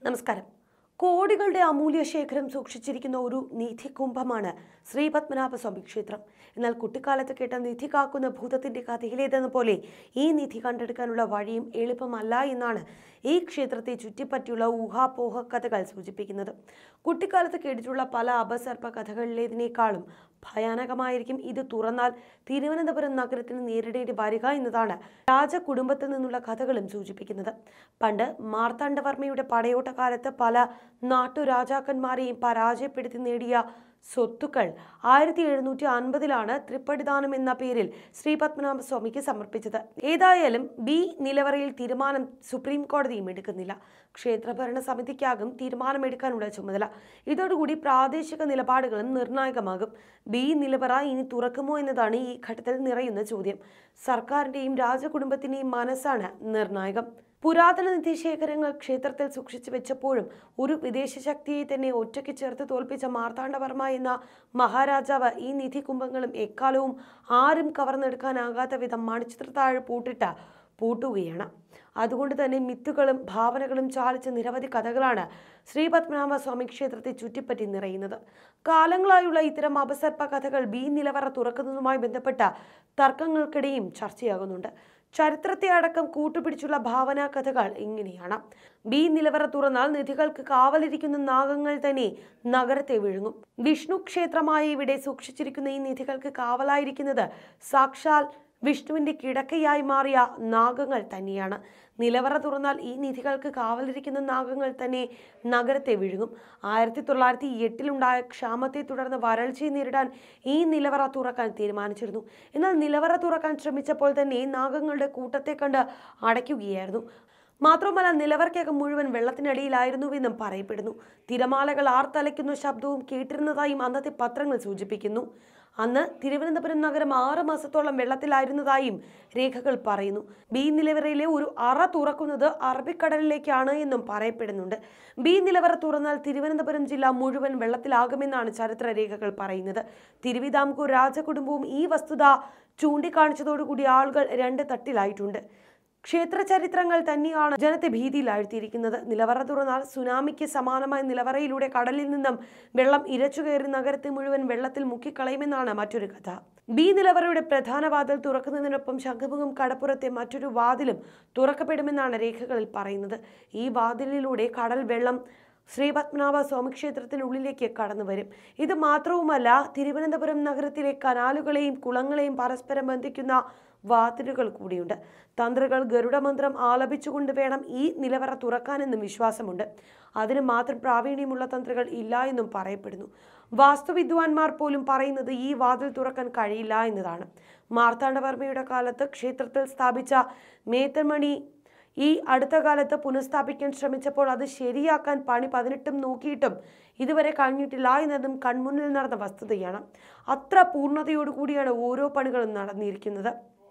നമസ്കാരം കോടികളുടെ അമൂല്യ ശേഖരം സൂക്ഷിച്ചിരിക്കുന്ന ഒരു നിധി കുംഭമാണ് ശ്രീ പത്മനാഭസ്വാമി ക്ഷേത്രം എന്നാൽ കുട്ടിക്കാലത്ത് കേട്ട നിധി കാക്കുന്ന ഭൂതത്തിന്റെ കഥയിലേതെന്ന പോലെ ഈ നിധി കണ്ടെടുക്കാനുള്ള വഴിയും എളുപ്പമല്ല എന്നാണ് ഈ ക്ഷേത്രത്തെ ചുറ്റിപ്പറ്റിയുള്ള ഊഹാപോഹ കഥകൾ സൂചിപ്പിക്കുന്നത് കുട്ടിക്കാലത്ത് കേട്ടിട്ടുള്ള പല അപസർപ്പ കഥകളിലേതിനേക്കാളും ഭയാനകമായിരിക്കും ഇത് തുറന്നാൽ തിരുവനന്തപുരം നഗരത്തിന് നേരിടേണ്ടി വരിക എന്നതാണ് രാജകുടുംബത്തിൽ നിന്നുള്ള കഥകളും സൂചിപ്പിക്കുന്നത് പണ്ട് മാർത്താണ്ഡവർമ്മയുടെ പടയോട്ടകാലത്ത് പല നാട്ടുരാജാക്കന്മാരെയും പരാജയപ്പെടുത്തി നേടിയ സ്വത്തുക്കൾ ആയിരത്തി എഴുന്നൂറ്റി അൻപതിലാണ് തൃപ്പടിദാനം എന്ന പേരിൽ ശ്രീ പത്മനാഭസ്വാമിക്ക് സമർപ്പിച്ചത് ഏതായാലും ബി നിലവറയിൽ തീരുമാനം സുപ്രീം കോടതിയും എടുക്കുന്നില്ല ക്ഷേത്രഭരണ സമിതിക്കാകും തീരുമാനമെടുക്കാനുള്ള ചുമതല ഇതോടുകൂടി പ്രാദേശിക നിലപാടുകളും നിർണായകമാകും ബി നിലവറ ഇനി തുറക്കുമോ എന്നതാണ് ഈ ഘട്ടത്തിൽ നിറയുന്ന ചോദ്യം സർക്കാരിന്റെയും രാജകുടുംബത്തിന്റെയും മനസ്സാണ് നിർണായകം പുരാതന നിധിശേഖരങ്ങൾ ക്ഷേത്രത്തിൽ സൂക്ഷിച്ചു വെച്ചപ്പോഴും ഒരു വിദേശ ശക്തിയെ തന്നെ ഒറ്റയ്ക്ക് ചേർത്ത് തോൽപ്പിച്ച മാർത്താണ്ഡവർമ്മ എന്ന മഹാരാജാവ് ഈ നിധി കുംഭങ്ങളും എക്കാലവും ആരും കവർന്നെടുക്കാനാകാത്ത വിധം മണിച്ചിത്രത്താഴ് പൂട്ടിട്ട് പൂട്ടുകയാണ് അതുകൊണ്ട് തന്നെ മിത്തുകളും ഭാവനകളും ചാലിച്ച നിരവധി കഥകളാണ് ശ്രീ പത്മനാഭ സ്വാമി ക്ഷേത്രത്തെ ചുറ്റിപ്പറ്റി നിറയുന്നത് കാലങ്ങളായുള്ള ഇത്തരം അപസർപ്പ കഥകൾ ബി നിലവറ തുറക്കുന്നതുമായി ബന്ധപ്പെട്ട തർക്കങ്ങൾക്കിടെയും ചർച്ചയാകുന്നുണ്ട് ചരിത്രത്തെ അടക്കം കൂട്ടുപിടിച്ചുള്ള ഭാവനാ കഥകൾ ഇങ്ങനെയാണ് ബി നിലവറ തുറന്നാൽ നിധികൾക്ക് കാവലിരിക്കുന്ന നാഗങ്ങൾ തന്നെ നഗരത്തെ വിഴുങ്ങും വിഷ്ണു ക്ഷേത്രമായ ഇവിടെ സൂക്ഷിച്ചിരിക്കുന്ന ഈ നിധികൾക്ക് കാവലായിരിക്കുന്നത് സാക്ഷാൽ വിഷ്ണുവിന്റെ കിടക്കയായി മാറിയ നാഗങ്ങൾ തന്നെയാണ് നിലവറ തുറന്നാൽ ഈ നിധികൾക്ക് കാവലിരിക്കുന്ന നാഗങ്ങൾ തന്നെ നഗരത്തെ വിഴുങ്ങും ആയിരത്തി തൊള്ളായിരത്തി എട്ടിലുണ്ടായ ക്ഷാമത്തെ തുടർന്ന് വരൾച്ചയെ നേരിടാൻ ഈ നിലവറ തുറക്കാൻ തീരുമാനിച്ചിരുന്നു എന്നാൽ നിലവറ തുറക്കാൻ ശ്രമിച്ചപ്പോൾ തന്നെ നാഗങ്ങളുടെ കൂട്ടത്തെ കണ്ട് അടയ്ക്കുകയായിരുന്നു മാത്രമല്ല നിലവർക്കകം മുഴുവൻ വെള്ളത്തിനടിയിലായിരുന്നുവെന്നും പറയപ്പെടുന്നു തിരമാലകൾ ആർത്തലയ്ക്കുന്ന ശബ്ദവും കേട്ടിരുന്നതായും അന്നത്തെ പത്രങ്ങൾ സൂചിപ്പിക്കുന്നു അന്ന് തിരുവനന്തപുരം നഗരം ആറ് മാസത്തോളം വെള്ളത്തിലായിരുന്നതായും രേഖകൾ പറയുന്നു ബി നിലവറയിലെ ഒരു അറ തുറക്കുന്നത് അറബിക്കടലിലേക്കാണ് എന്നും പറയപ്പെടുന്നുണ്ട് ബി നിലവറ തുറന്നാൽ തിരുവനന്തപുരം ജില്ല മുഴുവൻ വെള്ളത്തിലാകുമെന്നാണ് ചരിത്ര രേഖകൾ പറയുന്നത് തിരുവിതാംകൂർ രാജകുടുംബവും ഈ വസ്തുത ചൂണ്ടിക്കാണിച്ചതോടുകൂടി ആളുകൾ രണ്ട് തട്ടിലായിട്ടുണ്ട് ക്ഷേത്ര ചരിത്രങ്ങൾ തന്നെയാണ് ജനത്തെ ഭീതിയിലാഴ്ത്തിയിരിക്കുന്നത് നിലവറ തുറന്നാൽ സുനാമിക്ക് സമാനമായ നിലവറയിലൂടെ കടലിൽ നിന്നും വെള്ളം ഇരച്ചു കയറി നഗരത്തെ മുഴുവൻ വെള്ളത്തിൽ മുക്കിക്കളയുമെന്നാണ് മറ്റൊരു കഥ ബി നിലവറയുടെ പ്രധാന വാതിൽ തുറക്കുന്നതിനൊപ്പം ശംഖുമുഖം കടപ്പുറത്തെ മറ്റൊരു വാതിലും തുറക്കപ്പെടുമെന്നാണ് രേഖകളിൽ പറയുന്നത് ഈ വാതിലിലൂടെ കടൽ വെള്ളം ശ്രീ പത്മനാഭ സ്വാമി ക്ഷേത്രത്തിനുള്ളിലേക്ക് കടന്നു വരും ഇത് മാത്രവുമല്ല തിരുവനന്തപുരം നഗരത്തിലെ കനാലുകളെയും കുളങ്ങളെയും പരസ്പരം ബന്ധിക്കുന്ന വാതിലുകൾ കൂടിയുണ്ട് തന്ത്രികൾ ഗരുഡമന്ത്രം ആലപിച്ചുകൊണ്ട് വേണം ഈ നിലവറ തുറക്കാനെന്നും വിശ്വാസമുണ്ട് അതിന് മാത്രം പ്രാവീണ്യമുള്ള തന്ത്രികൾ ഇല്ല എന്നും പറയപ്പെടുന്നു വാസ്തുവിദ്വാൻമാർ പോലും പറയുന്നത് ഈ വാതിൽ തുറക്കാൻ കഴിയില്ല എന്നതാണ് മാർത്താണ്ഡവർമ്മയുടെ കാലത്ത് ക്ഷേത്രത്തിൽ സ്ഥാപിച്ച മേത്തമണി ഈ അടുത്ത കാലത്ത് പുനഃസ്ഥാപിക്കാൻ ശ്രമിച്ചപ്പോൾ അത് ശരിയാക്കാൻ പണി പതിനെട്ടും നോക്കിയിട്ടും ഇതുവരെ കഴിഞ്ഞിട്ടില്ല എന്നതും കൺമുന്നിൽ നടന്ന വസ്തുതയാണ് അത്ര പൂർണ്ണതയോടുകൂടിയാണ് ഓരോ പണികളും നടന്നിരിക്കുന്നത്